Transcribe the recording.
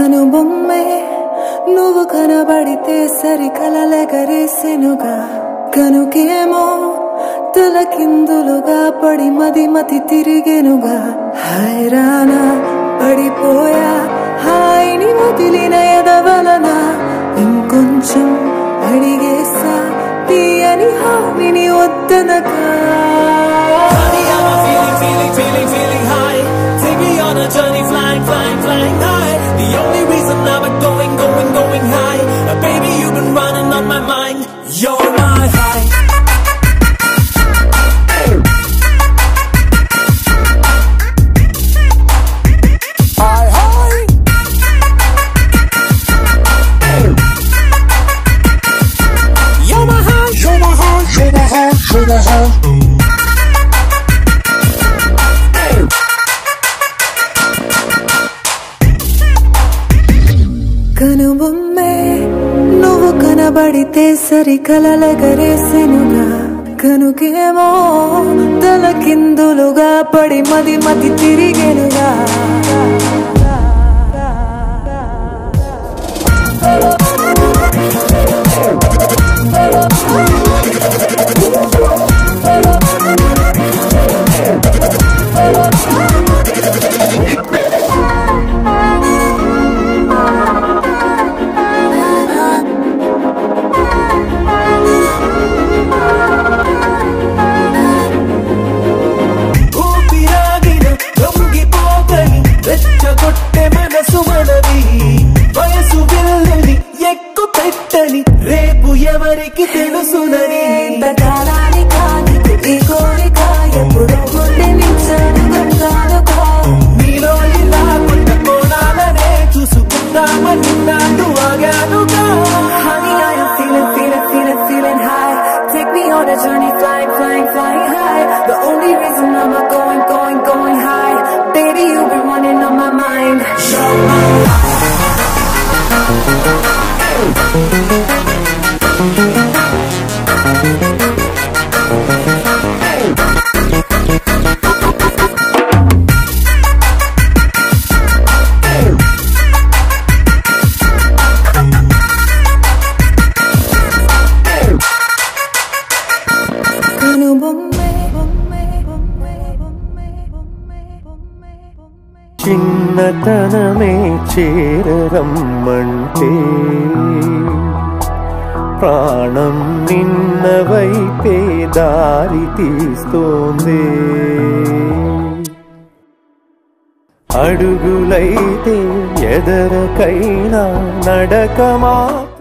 కనుబొమ్మే నువ్వు కనబడితే సరి కలలెగరేసెనుగా కనుకేమో తలకిందులుగా పడి మది మతి తిరిగెనుగా హైరానా పడిపోయా హాయిని వదిలిన ఎదవలన ఇంకొంచెం అడిగేసా తీయని హామిని వద్దనగా Honey, I'm a feeling, feeling, feeling, feeling high. Take me on a journey, flying, flying, flying high. The only reason I'm going, going, going high. Uh, baby, you've been running on my mind. You're my high. High, high. You're my high. You're my high. You're my high. You're my high. కనుబొమ్మే నువ్వు కనబడితే సరి కలలగరేసెనుగా కనుకేమో తలకిందులుగా పడి మది మతి తిరిగెనుగా ఊపిరాగిన లొంగిపోగని రెచ్చగొట్టె మనసు మనవి వయసు వెళ్ళని ఎక్కు పెట్టని రేపు ఎవరికి తెలుసునని ఇంతకాలానికి కానిది ఈ కోరిక ఎప్పుడో గుండె నిచ్చాను గంగాలుగా నీలో ఇలా కొత్త కోణాలనే చూసుకుందామని నాటు ఆగానుగా Honey, I am feeling, feeling, feeling, feeling high. Take me on a journey, flying, flying, flying high. The only reason I'm a going, going, going high. Baby, you've been running on my mind. కనుబొమ్మే బొమ్మే బొమ్మే బొమ్మే బొమ్మే బొమ్మే బొమ్మే చిన్నతనమే చేరరమ్మంటే ప్రాణం నిన్న వైపే దారి తీస్తోంది అడుగులైతే ఎదరకైనా నడకమా